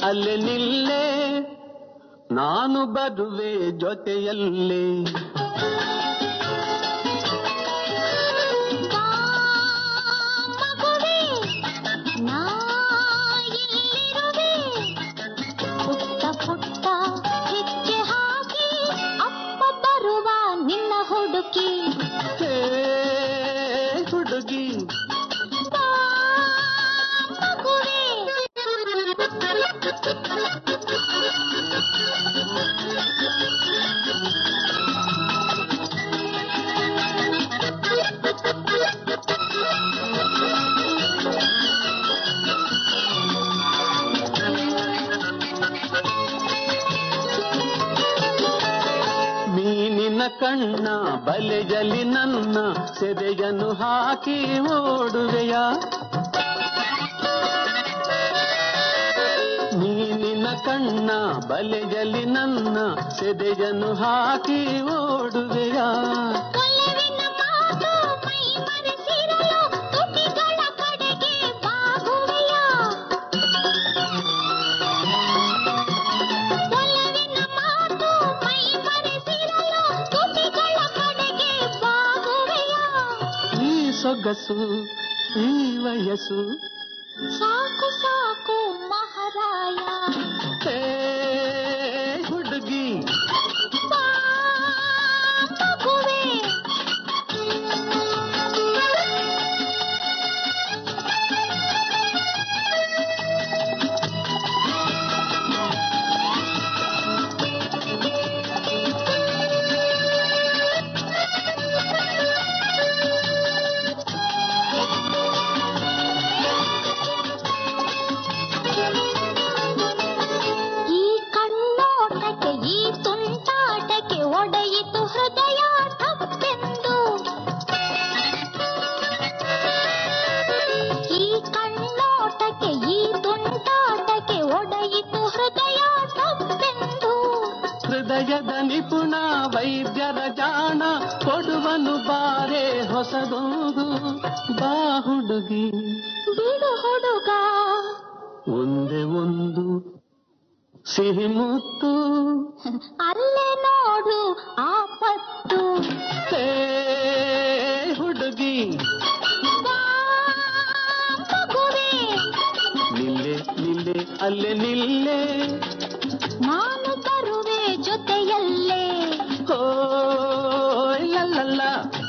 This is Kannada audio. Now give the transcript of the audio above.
ಅಲ್ಲೇ ನಿಲ್ಲೇ ನಾನು ಬರುವೆ ಜೊತೆಯಲ್ಲೇ ಬಾ ಮಗುವೇ ನಾ ಇಲ್ಲಿರುವೆ ಪುಟ್ಟ ಪುಟ್ಟ ಹೆಜ್ಜೆ ಹಾಕಿ ಅಪ್ಪ ಬರುವ ನಿನ್ನ ಹುಡುಕಿ ಹೇ ಹುಡುಗಿ ಬಾ ಮಗುವೇ ಮೀನಿನ ಕಣ್ಣ ಬಲೆಯಲ್ಲಿ ನನ್ನ ಸೆದೆಯನ್ನು ಹಾಕಿ ಓಡುವೆಯ ಮೀನಿನ ಕಣ್ಣ ಬಲೆಯಲ್ಲಿ ನನ್ನ ಸೆದೆಯನ್ನು ಹಾಕಿ ಓಡುವೆಯ ಒಲವಿನ ಮಾತು ಮೈ ಮರೆಸಿರಲು ತುಟಿಗಳ ಕಡೆಗೆ ಬಾಗುವೆಯ ಒಲವಿನ ಮಾತು ಮೈ ಮರೆಸಿರಲು ತುಟಿಗಳ ಕಡೆಗೆ ಬಾಗುವೆಯ ಈ ಸೊಗಸು ಈ ವಯಸ್ಸು ಸಾಕು ಸಾಕು ಮಹಾರಾಯ ಹೇ ಹುಡುಗಿ ಬಾ ಮಗುವೇ ಈ ಕಣ್ಣೋಟಕ್ಕೆ ಈ ತುಂಟಾಟಕ್ಕೆ ಒಡೆಯಿತು ಹೃದಯ ತಪ್ಪೆಂದು ಈ ಕಣ್ಣೋಟಕ್ಕೆ ಈ ತುಂಟಾಟಕ್ಕೆ ಒಡೆಯಿತು ಹೃದಯ ತಪ್ಪೆಂದು ಹೃದಯದ ನಿಪುಣ ವೈದ್ಯರ ಜಾಣ ಕೊಡುವನು ಬಾರೆ ಹೊಸದೊಂದು ಬಾ ಹುಡುಗಿ ಬಿಡು ಹುಡುಗ ಒಂದೇ ಒಂದು ಸಿಹಿ ಮುತ್ತು ಅಲ್ಲೇ ನೋಡು ಆಪತ್ತು ಹೇ ಹುಡುಗಿ ಬಾ ಮಗುವೇ ನಿಲ್ಲೆ ನಿಲ್ಲೆ ಅಲ್ಲೇ ನಿಲ್ಲೆ ನಾನು ಬರುವೆ ಜೊತೆಯಲ್ಲೇ ಓ ಲಲ್ಲ